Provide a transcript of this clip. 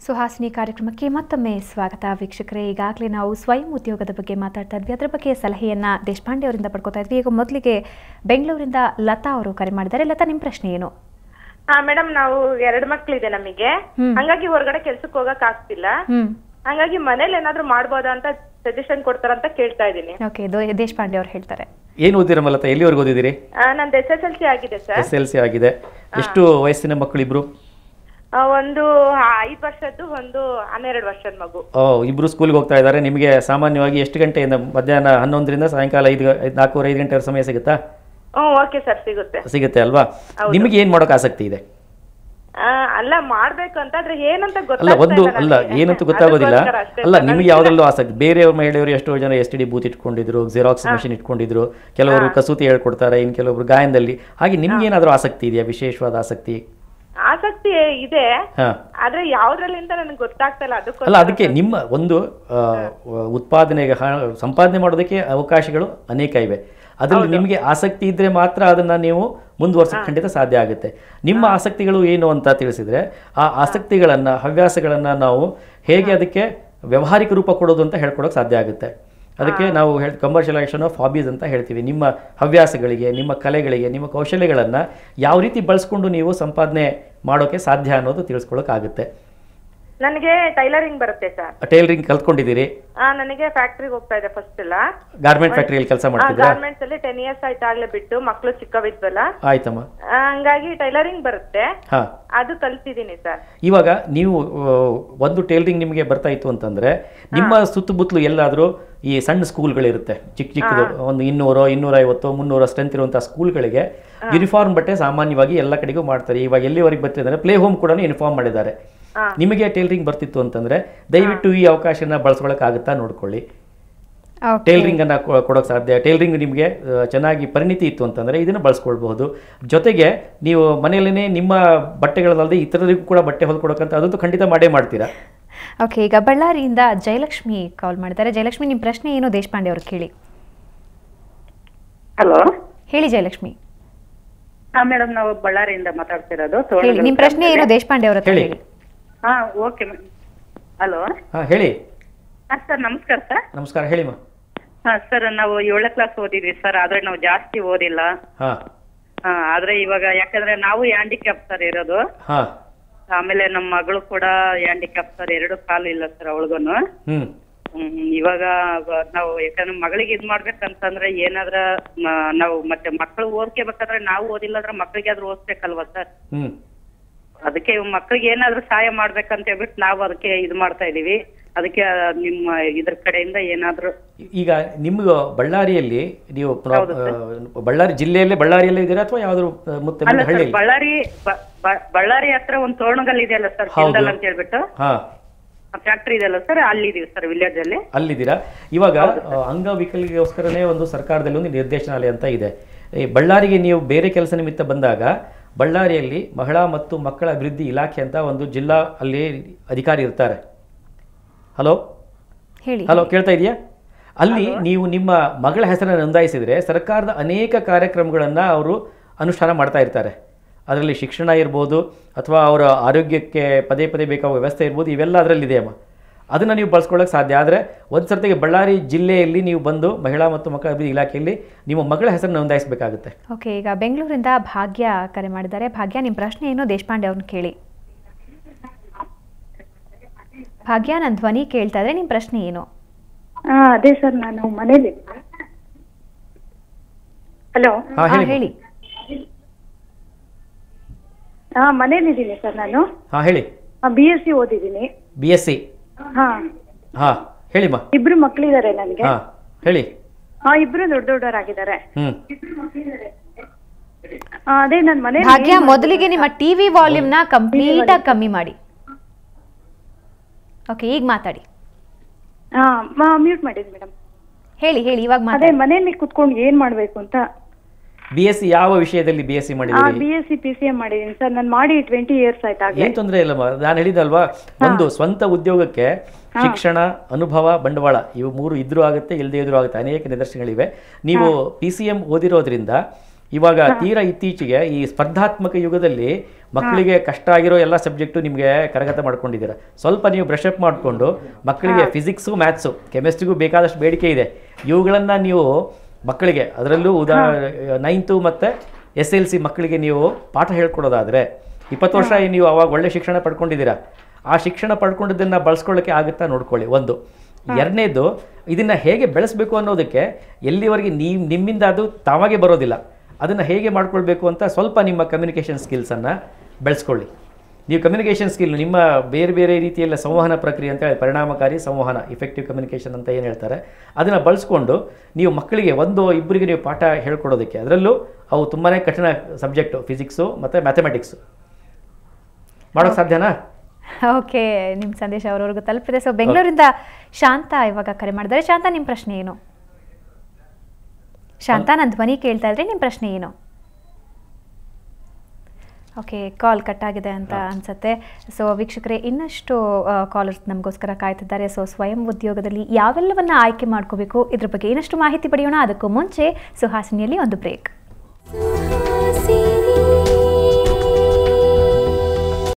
ಸುಹಾಸಿನಿ ಕಾರ್ಯಕ್ರಮಕ್ಕೆ ಮತ್ತೊಮ್ಮೆ ಸ್ವಾಗತ ವೀಕ್ಷಕರೇ ಈಗಾಗಲೇ ನಾವು ಸ್ವಯಂ ಉದ್ಯೋಗದ ಬಗ್ಗೆ ಮಾತಾಡ್ತಾ ಇದ್ವಿ ಅದರ ಬಗ್ಗೆ ಸಲಹೆಯನ್ನ ದೇಶಪಾಂಡೆ ಅವರಿಂದ ಪಡ್ಕೋತಾ ಇದ್ವಿ ಈಗ ಮೊದಲಿಗೆ ಬೆಂಗಳೂರಿಂದ ಲತಾ ಅವರು ಕರೆ ಮಾಡಿದ್ದಾರೆ ಲತಾ ನಿಮ್ಮ ಪ್ರಶ್ನೆ ಏನು ಹಾ ಮೇಡಮ್ ನಾವು ಎರಡ್ ಮಕ್ಳಿದೆ ನಮಗೆ ಹ್ಮ್. ಹಂಗಾಗಿ ಹೊರಗಡೆ ಕೆಲ್ಸಕ್ಕೆ ಹೋಗಕ್ ಆಗ್ತಿಲ್ಲ ಹ್ಮ್ ಹಂಗಾಗಿ ಮನೇಲಿ ಏನಾದ್ರು ಮಾಡ್ಬೋದಾ ಅಂತ ಸಜೆಷನ್ ಕೊಡ್ತಾರಂತ ಕೇಳ್ತಾ ಇದೀನಿ ಓಕೆ ದೇಶಪಾಂಡೆ ಅವರು ಹೇಳ್ತಾರೆ ಏನು ಓದಿರ ಮಲತ ಎಲ್ಲಿವರೆಗೂ ಓದಿದ್ದೀರಿ ಆ, ನಂದು ಎಸ್ ಎಸ್ ಎಲ್ ಸಿ ಆಗಿದೆ ಸರ್ ಎಸ್ ಎಲ್ ಸಿ ಆಗಿದೆ ಎಷ್ಟು ವಯಸ್ಸಿನ ಮಕ್ಕಳು ಇಬ್ರು ಒಂದು ಐದ್ ವರ್ಷದ್ದು ಒಂದು ಹನ್ನೆರಡು ವರ್ಷದ ಮಗು ಓ ಇಬ್ರು ಸ್ಕೂಲ್ಗೆ ಹೋಗ್ತಾ ಇದ್ದಾರೆ ನಿಮಗೆ ಸಾಮಾನ್ಯವಾಗಿ ಎಷ್ಟು ಗಂಟೆಯಿಂದ ಮಧ್ಯಾಹ್ನ ಹನ್ನೊಂದರಿಂದ ಸಾಯಂಕಾಲ ಐದು ಗ- ನಾಲ್ಕೂವರೆ ಐದು ಗಂಟೆ ಸಮಯ ಸಿಗುತ್ತಾ ಹ್ಮ್ ಓಕೆ ಸರ್ ಸಿಗುತ್ತೆ ಸಿಗುತ್ತೆ ಅಲ್ವಾ ನಿಮಗೆ ಏನು ಮಾಡೋಕೆ ಆಸಕ್ತಿ ಇದೆ ಆ, ಅಲ್ಲ ಮಾಡ್ಬೇಕು ಅಂತ ಆದ್ರೆ ಏನಂತ ಅಲ್ಲ ಗೊತ್ತಾಗ್ತಾ ಒಂದು ಇಲ್ಲ ಅಲ್ಲ ನನಗೆ. ಏನಂತೂ ಗೊತ್ತಾಗೋದಿಲ್ಲ ಅದಕ್ಕೋಸ್ಕರ ಅಷ್ಟೇ ಅಲ್ಲ ಸರ್. ನಿಮಗೆ ಯಾವುದ್ರಲ್ಲೂ ಆಸಕ್ತಿ ಬೇರೆಯವ್ರ ಮಹಿಳೆಯರು ಎಷ್ಟೋ ಜನ ಎಸ್ ಟಿ ಡಿ ಬೂತ್ ಇಟ್ಕೊಂಡಿದ್ರು ಜೆರಾಕ್ಸ್ ಮಷಿನ್ ಇಟ್ಕೊಂಡಿದ್ರು ಕೆಲವರು ಕಸೂತಿ ಹೇಳ್ಕೊಡ್ತಾರೆ ಇನ್ನು ಕೆಲವೊಬ್ರು ಗಾಯನದಲ್ಲಿ ಹಾಗೆ ನಿಮ್ಗೆ ಏನಾದರೂ ಆಸಕ್ತಿ ಇದೆಯಾ ವಿಶೇಷವಾದ ಆಸಕ್ತಿ ಆಸಕ್ತಿ ಇದೆ ಹಾಂ ಆದ್ರೆ ಯಾವ್ದ್ರಲ್ಲಿಂದ ನನಗೆ ಗೊತ್ತಾಗ್ತಾ ಇಲ್ಲ ಅಲ್ಲ ಅದಕ್ಕೋಸ್ಕರ ಅದಕ್ಕೆ ನಿಮ್ಮ ಒಂದು ಆ, ಉತ್ಪಾದನೆಗೆ ಹಣ ಸಂಪಾದನೆ ಮಾಡೋದಕ್ಕೆ ಅವಕಾಶಗಳು ಅನೇಕ ಇವೆ ಅದರಲ್ಲಿ ನಿಮಗೆ ಆಸಕ್ತಿ ಇದ್ದರೆ ಮಾತ್ರ ಅದನ್ನು ನೀವು ಮುಂದುವರ್ಸಕ್ಕೆ ಖಂಡಿತ ಸಾಧ್ಯ ಆಗುತ್ತೆ ನಿಮ್ಮ ಆಸಕ್ತಿಗಳು ಏನು ಅಂತ ತಿಳಿಸಿದರೆ ಆ ಆಸಕ್ತಿಗಳನ್ನು ಹವ್ಯಾಸಗಳನ್ನು ನಾವು ಹೇಗೆ ಅದಕ್ಕೆ ವ್ಯಾವಹಾರಿಕ ರೂಪ ಕೊಡೋದು ಅಂತ ಹೇಳ್ಕೊಡೋಕೆ ಸಾಧ್ಯ ಆಗುತ್ತೆ ಅದಕ್ಕೆ ನಾವು ಹೇಳ್ ಕಮರ್ಷಿಯಲೈಸೇಷನ್ ಆಫ್ ಹಾಬೀಸ್ ಅಂತ ಹೇಳ್ತೀವಿ ನಿಮ್ಮ ಹವ್ಯಾಸಗಳಿಗೆ ನಿಮ್ಮ ಕಲೆಗಳಿಗೆ ನಿಮ್ಮ ಕೌಶಲ್ಯಗಳನ್ನು ಯಾವ ರೀತಿ ಬಳಸ್ಕೊಂಡು ನೀವು ಸಂಪಾದನೆ ಮಾಡೋಕ್ಕೆ ಸಾಧ್ಯ ಅನ್ನೋದು ತಿಳಿಸ್ಕೊಳ್ಳೋಕ್ಕಾಗುತ್ತೆ ನನಗೆ ಟೈಲರಿಂಗ್ ಬರುತ್ತೆ ಸರ್ ಟೈಲರಿಂಗ್ ಕಲ್ತ್ಕೊಂಡಿದ್ದೀರಿ ಆ ನನಗೆ ಫ್ಯಾಕ್ಟ್ರಿಗೆ ಹೋಗ್ತಾ ಇದೆ ಫಸ್ಟ್ ಎಲ್ಲ ಗಾರ್ಮೆಂಟ್ ಫ್ಯಾಕ್ಟ್ರಿಯಲ್ಲಿ ಕೆಲಸ ಮಾಡ್ತಿದ್ರಾ ಗಾರ್ಮೆಂಟ್ಸ್ ಅಲ್ಲಿ ಟೆನ್ ಇಯರ್ಸ್ ಆಯ್ತಾಗ್ಲೇ ಬಿಟ್ಟು ಮಕ್ಳು ಚಿಕ್ಕವಿದ್ವಲ್ಲ ಆಯ್ತಮ್ಮ ಆ, ಹಂಗಾಗಿ ಟೈಲರಿಂಗ್ ಬರುತ್ತೆ ಹಾ ಅದು ಕಲ್ತಿದ್ದೀನಿ ಸರ್ ಇವಾಗ ನೀವು ಆ, ಒಂದು ಟೈಲರಿಂಗ್ ನಿಮಗೆ ಬರ್ತಾ ಇತ್ತು ಅಂತಂದ್ರೆ ನಿಮ್ಮ ಸುತ್ತಮುತ್ತಲು ಎಲ್ಲಾದರೂ ಈ ಸಣ್ಣ ಸ್ಕೂಲ್ಗಳಿರುತ್ತೆ ಚಿಕ್ಕ ಚಿಕ್ಕದು ಒಂದು ಇನ್ನೂರು ಇನ್ನೂರೈವತ್ತು ಮುನ್ನೂರು ಸ್ಟ್ರೆಂತ್ ಇರುವಂಥ ಸ್ಕೂಲ್ಗಳಿಗೆ ಯೂನಿಫಾರ್ಮ್ ಬಟ್ಟೆ ಸಾಮಾನ್ಯವಾಗಿ ಎಲ್ಲ ಕಡೆಗೂ ಮಾಡ್ತಾರೆ ಇವಾಗ ಎಲ್ಲಿವರೆಗೆ ಬರ್ತಿದ್ದಾರೆ ಪ್ಲೇ ಹೋಮ್ ಕೂಡ ಯೂನಿಫಾರ್ಮ್ ಮಾಡಿದ್ದಾರೆ ಹಾ. ನಿಮಗೆ ಟೈಲರಿಂಗ್ ಬರ್ತಿತ್ತು ಅಂತಂದ್ರೆ ದಯವಿಟ್ಟು ಈ ಅವಕಾಶನ ಬಳಸ್ಕೊಳಕ್ಕಾಗುತ್ತಾ ನೋಡ್ಕೊಳ್ಳಿ ಓಕೆ ಟೈಲರಿಂಗ್ ಅನ್ನ ಕೊ- ಕೊಡೋಕೆ ಸಾಧ್ಯ ಟೈಲರಿಂಗ್ ನಿಮಗೆ ಆ, ಚೆನ್ನಾಗಿ ಪರಿಣಿತಿ ಇತ್ತು ಅಂತಂದ್ರೆ ಇದನ್ನು ಬಳಸ್ಕೊಳ್ಬಹುದು ಜೊತೆಗೆ ನೀವು ಮನೆಯಲ್ಲೇ ನಿಮ್ಮ ಬಟ್ಟೆಗಳಲ್ಲದೆ ಇತರರಿಗೂ ಕೂಡ ಬಟ್ಟೆ ಹೊಲ್ಕೊಡೋಕಂತ ಅದಂತೂ ಖಂಡಿತ ಮಾಡೇ ಮಾಡ್ತೀರಾ ಓಕೆ ಈಗ ಬಳ್ಳಾರಿಯಿಂದ ಜಯಲಕ್ಷ್ಮಿ ಕಾಲ್ ಮಾಡಿದ್ದಾರೆ ಜಯಲಕ್ಷ್ಮಿ ನಿಮ್ಮ ಪ್ರಶ್ನೆ ಏನು ದೇಶಪಾಂಡೆ ಅವರು ಕೇಳಿ ಹಲೋ ಹೇಳಿ ಜಯಲಕ್ಷ್ಮಿ ಹಾ ಮೇಡಮ್ ನಾವು ಬಳ್ಳಾರಿಯಿಂದ ಮಾತಾಡ್ತಿರೋದು ಹೇಳಿ ತೋರಣಗಲ್ ನಿಮ್ಮ ಪ್ರಶ್ನೆ ಏನು ದೇಶಪಾಂಡೆ ಅವ್ರ ಹತ್ರ ಹೇಳಿ. ಹೇಳಿ ಹಾ ಓಕೆ ಹಲೋ ಹಾಂ ಹೇಳಿ ಹಾ ಸರ್ ನಮಸ್ಕಾರ ಸರ್ ನಮಸ್ಕಾರ ಹೇಳಿಮ್ಮ ಹಾ ಸರ್ ನಾವು ಏಳನೇ ಕ್ಲಾಸ್ ಓದಿದ್ವಿ ಸರ್ ಆದ್ರೆ ನಾವು ಜಾಸ್ತಿ ಓದಿಲ್ಲ ಹಾಂ ಹಾ ಆದ್ರೆ ಇವಾಗ ಯಾಕಂದ್ರೆ ನಾವು ಹ್ಯಾಂಡಿಕ್ಯಾಪ್ ಸರ್ ಇರೋದು ಹಾಂ ಆಮೇಲೆ ನಮ್ಮ ಮಗಳು ಕೂಡ ಹ್ಯಾಂಡಿಕ್ಯಾಪ್ ಸರ್ ಎರಡು ಕಾಲು ಇಲ್ಲ ಸರ್ ಅವಳಿಗೂನು ಹ್ಞೂ ಹ್ಮ್ ಇವಾಗ ವ- ನಾವು ಯಾಕಂದ್ರೆ ಮಗಳಿಗೆ ಇದ್ ಮಾಡ್ಬೇಕಂತಂದ್ರೆ ಏನಾದ್ರ ಮ- ನಾವು ಮತ್ತೆ ಮಕ್ಕಳು ಓದ್ಕೋಬೇಕಾದ್ರೆ ನಾವು ಓದಿಲ್ಲ ಅಂದ್ರೆ ಮಕ್ಕಳಿಗೆ ಆದ್ರೂ ಓದ್ಬೇಕಲ್ವಾ ಸರ್ ಹ್ಞೂ ಅದಕ್ಕೆ ಮಕ್ಕಳಿಗೆ ಏನಾದ್ರೂ ಸಹಾಯ ಮಾಡ್ಬೇಕಂತ ಹೇಳ್ಬಿಟ್ಟು ನಾವು ಅದಕ್ಕೆ ಇದು ಮಾಡ್ತಾ ಇದೀವಿ ಅದಕ್ಕೆ ನಿಮ್ಮ ಇದ್ರ ಕಡೆಯಿಂದ ಏನಾದ್ರೂ ಈಗ ನಿಮ್ಗೆ ಬಳ್ಳಾರಿಯಲ್ಲಿ ನೀವು ಪ್ರ- ಆ, ಬಳ್ಳಾರಿ ಜಿಲ್ಲೆಯಲ್ಲೇ ಬಳ್ಳಾರಿಯಲ್ಲೇ ಇದ್ದೀರಾ ಅಥವಾ ಯಾವ್ದಾದ್ರು ಆ, ಮುತ್ತೆ ಅಲ್ಲ ಮುಂದೆ ಸರ್ ಹಳ್ಳಿಯಲ್ಲಿ ಬಳ್ಳಾರಿ ಬ- ಬ- ಬಳ್ಳಾರಿ ಹತ್ರ ಒಂದ್ ತೋರಣಗಲ್ ಇದೆಯಲ್ಲ ಸರ್ ಹೌದು. ಕಿಂದಲ್ ಅಂತ ಹೇಳ್ಬಿಟ್ಟು ಹಾಂ ಫ್ಯಾಕ್ಟ್ರಿ ಇದೆಯಲ್ಲ ಸರ್ ಅಲ್ಲಿದೀವಿ ಸರ್ ವಿಲೇಜ್ ಅಲ್ಲಿ ಅಲ್ಲಿದ್ದೀರಾ ಇವಾಗ ಆ, ಅಂಗವಿಕಲಿಗೋಸ್ಕರನೇ ಒಂದು ಸರ್ಕಾರದಲ್ಲಿ ಒಂದು ನಿರ್ದೇಶನಾಲಯ ಅಂತ ಇದೆ ಈ ಬಳ್ಳಾರಿಗೆ ನೀವು ಬೇರೆ ಕೆಲಸ ನಿಮಿತ್ತ ಬಂದಾಗ ಬಳ್ಳಾರಿಯಲ್ಲಿ ಮಹಿಳಾ ಮತ್ತು ಮಕ್ಕಳ ಅಭಿವೃದ್ಧಿ ಇಲಾಖೆ ಅಂತ ಒಂದು ಜಿಲ್ಲಾ ಅಲ್ಲಿ ಅಧಿಕಾರಿ ಇರ್ತಾರೆ ಹಲೋ ಹೇಳಿ ಹಲೋ ಕೇಳ್ತಾ ಇದೆಯಾ ಅಲ್ಲಿ ನೀವು ನಿಮ್ಮ ಮಗಳ ಹೆಸರನ್ನು ನೋಂದಾಯಿಸಿದರೆ ಸರ್ಕಾರದ ಅನೇಕ ಕಾರ್ಯಕ್ರಮಗಳನ್ನು ಅವರು ಅನುಷ್ಠಾನ ಮಾಡ್ತಾ ಇರ್ತಾರೆ ಅದರಲ್ಲಿ ಶಿಕ್ಷಣ ಇರ್ಬೋದು ಅಥವಾ ಅವರ ಆರೋಗ್ಯಕ್ಕೆ ಪದೇ ಪದೇ ಬೇಕಾಗುವ ವ್ಯವಸ್ಥೆ ಇರ್ಬೋದು ಇವೆಲ್ಲ ಅದರಲ್ಲಿದೆ ಅಮ್ಮ ಅದನ್ನು ನೀವು ಬಳಸ್ಕೊಳ್ಳೋಕೆ ಸಾಧ್ಯ ಆದರೆ ಒಂದು ಸರ್ತಿಗೆ ಬಳ್ಳಾರಿ ಜಿಲ್ಲೆಯಲ್ಲಿ ನೀವು ಬಂದು ಮಹಿಳಾ ಮತ್ತು ಮಕ್ಕಳ ಅಭಿವೃದ್ಧಿ ಇಲಾಖೆಯಲ್ಲಿ ನಿಮ್ಮ ಮಗಳ ಹೆಸರನ್ನು ನೋಂದಾಯಿಸಬೇಕಾಗುತ್ತೆ ಓಕೆ ಈಗ ಬೆಂಗಳೂರಿಂದ ಭಾಗ್ಯ ಕರೆ ಮಾಡಿದ್ದಾರೆ ಭಾಗ್ಯ ನಿಮ್ಮ ಪ್ರಶ್ನೆ ಏನು ದೇಶಪಾಂಡೆ ಅವ್ರನ್ನ ಕೇಳಿ ಭಾಗ್ಯ ನನ್ನ ಧ್ವನಿ ಕೇಳ್ತಾ ಇದ್ರೆ ನಿಮ್ಮ ಪ್ರಶ್ನೆ ಏನು ಹಾ ಅದೇ ಸರ್ ನಾನು ಮನೇಲಿ ಹಲೋ ಹಾಂ ಹಾ, ಹೇಳಿ ಹೇಳಿ ಹಾ ಮನೇಲಿದ್ದೀನಿ ಸರ್ ನಾನು ಹಾಂ ಹೇಳಿ ಬಿ ಎಸ್ ಸಿ ಓದಿದ್ದೀನಿ ಬಿ ಎಸ್ ಸಿ ಹಾ ಹಾಂ ಹೇಳಿಮ್ಮ ಇಬ್ರು ಮಕ್ಳಿದಾರೆ ನನಗೆ ಹಾಂ ಹೇಳಿ ಹಾ ಇಬ್ರು ದೊಡ್ಡ ದೊಡ್ಡವರಾಗಿದ್ದಾರೆ ಹ್ಞೂ ಆ, ಅದೇ ನನ್ನ ಮನೆ ಭಾಗ್ಯ ಮೊದಲಿಗೆ ನಿಮ್ಮ ಟಿವಿ ವಾಲ್ಯೂಮ್ನ ಕಂಪ್ಲೀಟ್ ಆಗಿ ಕಮ್ಮಿ ಮಾಡಿ ಓಕೆ ಈಗ ಮಾತಾಡಿ ಹಾ ಮ್ಯೂಟ್ ಮಾಡಿದ್ ಮೇಡಮ್ ಹೇಳಿ ಹೇಳಿ ಇವಾಗ ಅದೇ ಮಾತಾಡಿ ಮನೇಲಿ ಕುತ್ಕೊಂಡು ಏನ್ ಮಾಡ್ಬೇಕು ಅಂತ ಬಿ ಎಸ್ ಸಿ ಯಾವ ವಿಷಯದಲ್ಲಿ ಬಿ ಎಸ್ ಸಿ ಆ ಮಾಡಿದ್ದೀರಿ B S C P C M ಮಾಡಿದೀನಿ ಸರ್ ನಾನು ಮಾಡಿ ಟ್ವೆಂಟಿ ಇಯರ್ಸ್ ಆಯ್ತಾಗ್ಲೇ ಏನ್ ತೊಂದರೆ ಇಲ್ಲಮ್ಮ ನಾನು ಹೇಳಿದಲ್ವಾ ಒಂದು ಸ್ವಂತ ಉದ್ಯೋಗಕ್ಕೆ ಶಿಕ್ಷಣ ಅನುಭವ ಬಂಡವಾಳ ಇವು ಮೂರು ಇದ್ರೂ ಆಗುತ್ತೆ ಇಲ್ಲದೆ ಇದ್ರೂ ಆಗುತ್ತೆ ಅನೇಕ ನಿದರ್ಶನಗಳಿವೆ ನೀವು ಪಿ ಸಿ ಎಂ ಓದಿರೋದ್ರಿಂದ ಇವಾಗ ತೀರಾ ಇತ್ತೀಚೆಗೆ ಈ ಸ್ಪರ್ಧಾತ್ಮಕ ಯುಗದಲ್ಲಿ ಮಕ್ಕಳಿಗೆ ಕಷ್ಟ ಆಗಿರೋ ಎಲ್ಲ ಸಬ್ಜೆಕ್ಟು ನಿಮಗೆ ಕರಗತ ಮಾಡ್ಕೊಂಡಿದ್ದೀರಾ ಸ್ವಲ್ಪ ನೀವು ಬ್ರಷ್ ಅಪ್ ಮಾಡಿಕೊಂಡು ಮಕ್ಕಳಿಗೆ ಫಿಸಿಕ್ಸು ಮ್ಯಾಥ್ಸು ಕೆಮಿಸ್ಟ್ರಿಗೂ ಬೇಕಾದಷ್ಟು ಬೇಡಿಕೆ ಇದೆ ಇವುಗಳನ್ನು ನೀವು ಮಕ್ಕಳಿಗೆ ಅದರಲ್ಲೂ ಉದಾ ನೈನ್ತು ಮತ್ತು ಎಸ್ ಎಲ್ ಸಿ ಮಕ್ಕಳಿಗೆ ನೀವು ಪಾಠ ಹೇಳ್ಕೊಡೋದಾದರೆ ಇಪ್ಪತ್ತು ವರ್ಷ ನೀವು ಅವಾಗ ಒಳ್ಳೆ ಶಿಕ್ಷಣ ಪಡ್ಕೊಂಡಿದ್ದೀರಾ ಆ ಶಿಕ್ಷಣ ಪಡ್ಕೊಂಡಿದ್ದನ್ನು ಬಳಸ್ಕೊಳ್ಳೋಕ್ಕೆ ಆಗುತ್ತಾ ನೋಡ್ಕೊಳ್ಳಿ ಒಂದು ಎರಡನೇದು ಇದನ್ನು ಹೇಗೆ ಬೆಳೆಸಬೇಕು ಅನ್ನೋದಕ್ಕೆ ಎಲ್ಲಿವರೆಗೆ ನೀವು ನಿಮ್ಮಿಂದ ಅದು ತಾವಾಗೆ ಬರೋದಿಲ್ಲ ಅದನ್ನು ಹೇಗೆ ಮಾಡ್ಕೊಳ್ಬೇಕು ಅಂತ ಸ್ವಲ್ಪ ನಿಮ್ಮ ಕಮ್ಯುನಿಕೇಷನ್ ಸ್ಕಿಲ್ಸನ್ನು ಬೆಳೆಸ್ಕೊಳ್ಳಿ ನೀವು ಕಮ್ಯುನಿಕೇಷನ್ ಸ್ಕಿಲ್ ನಿಮ್ಮ ಬೇರೆ ಬೇರೆ ರೀತಿಯಲ್ಲ ಸಂವಹನ ಪ್ರಕ್ರಿಯೆ ಅಂತ ಹೇಳಿ ಪರಿಣಾಮಕಾರಿ ಸಂವಹನ ಇಫೆಕ್ಟಿವ್ ಕಮ್ಯುನಿಕೇಷನ್ ಅಂತ ಏನು ಹೇಳ್ತಾರೆ ಅದನ್ನು ಬಳಸ್ಕೊಂಡು ನೀವು ಮಕ್ಕಳಿಗೆ ಒಂದು ಇಬ್ಬರಿಗೆ ನೀವು ಪಾಠ ಹೇಳ್ಕೊಡೋದಕ್ಕೆ ಅದರಲ್ಲೂ ಅವು ತುಂಬಾ ಕಠಿಣ ಸಬ್ಜೆಕ್ಟು ಫಿಸಿಕ್ಸು ಮತ್ತು ಮ್ಯಾಥಮೆಟಿಕ್ಸು ಮಾಡೋಕ್ಕೆ ಸಾಧ್ಯನಾ ಓಕೆ ನಿಮ್ಮ ಸಂದೇಶ ಅವರವರೆಗೂ ತಲುಪಿದೆ ಸೊ ಬೆಂಗಳೂರಿಂದ ಶಾಂತ ಇವಾಗ ಕರೆ ಮಾಡಿದ್ದಾರೆ ಶಾಂತ ನಿಮ್ಮ ಪ್ರಶ್ನೆ ಏನು ಶಾಂತ ನನ್ನ ಧ್ವನಿ ಕೇಳ್ತಾ ಇದ್ರೆ ನಿಮ್ಮ ಪ್ರಶ್ನೆ ಏನು ಓಕೆ ಕಾಲ್ ಕಟ್ ಆಗಿದೆ ಅಂತ ಅನ್ಸುತ್ತೆ ಸೊ ವೀಕ್ಷಕರೇ ಇನ್ನಷ್ಟು ಕಾಲರ್ಸ್ ನಮಗೋಸ್ಕರ ಕಾಯ್ತಿದ್ದಾರೆ ಸೊ ಸ್ವಯಂ ಉದ್ಯೋಗದಲ್ಲಿ ಯಾವೆಲ್ಲವನ್ನ ಆಯ್ಕೆ ಮಾಡ್ಕೋಬೇಕು ಇದ್ರ ಬಗ್ಗೆ ಇನ್ನಷ್ಟು ಮಾಹಿತಿ ಪಡೆಯೋಣ ಅದಕ್ಕೂ ಮುಂಚೆ ಸುಹಾಸಿನಿಯಲ್ಲಿ ಒಂದು ಬ್ರೇಕ್ ಸುಹಾಸಿನಿ